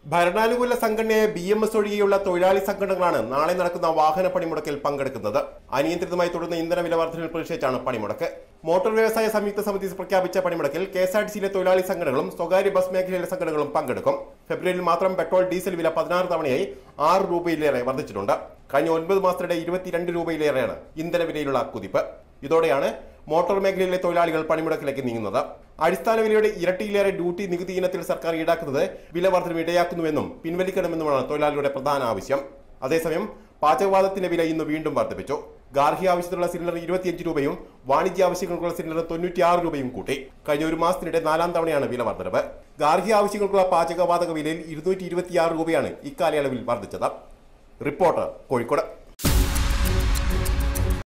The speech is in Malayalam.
ഭരണാനുകൂല സംഘടനയായ ബി എം എസ് ഒഴികെയുള്ള തൊഴിലാളി സംഘടനകളാണ് നാളെ നടക്കുന്ന വാഹന പണിമുടക്കിൽ പങ്കെടുക്കുന്നത് അനിയന്ത്രിതമായി തുടർന്ന ഇന്ധന വില വർധനയിൽ പ്രതിഷേധിച്ചാണ് പണിമുടക്ക് മോട്ടോർ വ്യവസായ സംയുക്ത സമിതി പ്രഖ്യാപിച്ച പണിമുടക്കിൽ കെ എസ് ആർ ടി സിയിലെ തൊഴിലാളി സംഘടനകളും സ്വകാര്യ ബസ് മേഖലയിലെ സംഘടനകളും പങ്കെടുക്കും ഫെബ്രുവരിയിൽ മാത്രം പെട്രോൾ ഡീസൽ വില പതിനാറ് തവണയായി ആറ് രൂപയിലേറെ വർദ്ധിച്ചിട്ടുണ്ട് കഴിഞ്ഞ ഒൻപത് മാസത്തിനിടെ ഇരുപത്തിരണ്ട് രൂപയിലേറെയാണ് ഇന്ധന വിലയിലുള്ള കുതിപ്പ് ഇതോടെയാണ് മോട്ടോർ മേഖലയിലെ തൊഴിലാളികൾ പണിമുടക്കിലേക്ക് നീങ്ങുന്നത് അടിസ്ഥാന വിലയുടെ ഇരട്ടിയിലേറെ ഡ്യൂട്ടി നികുതി ഇനത്തിൽ സർക്കാർ ഈടാക്കുന്നത് വില വർധന ഇടയാക്കുന്നുവെന്നും പിൻവലിക്കണമെന്നുമാണ് തൊഴിലാളികളുടെ പ്രധാന ആവശ്യം അതേസമയം പാചകവാദത്തിന്റെ വില ഇന്ന് വീണ്ടും വർദ്ധിപ്പിച്ചു ഗാർഹിക ആവശ്യത്തിനുള്ള സിലിണ്ടർ ഇരുപത്തിയഞ്ച് രൂപയും വാണിജ്യ ആവശ്യങ്ങൾക്കുള്ള സിലിണ്ടർ തൊണ്ണൂറ്റിയാറ് രൂപയും കൂട്ടി കഴിഞ്ഞ ഒരു മാസത്തിനിടെ നാലാം തവണയാണ് വില വർധനവ് ഗാർഹിക ആവശ്യങ്ങൾക്കുള്ള പാചകവാതക വിലയിൽ ഇരുന്നൂറ്റി ഇരുപത്തിയാറ് രൂപയാണ് ഇക്കാലയളവിൽ വർദ്ധിച്ചത് റിപ്പോർട്ടർ കോഴിക്കോട്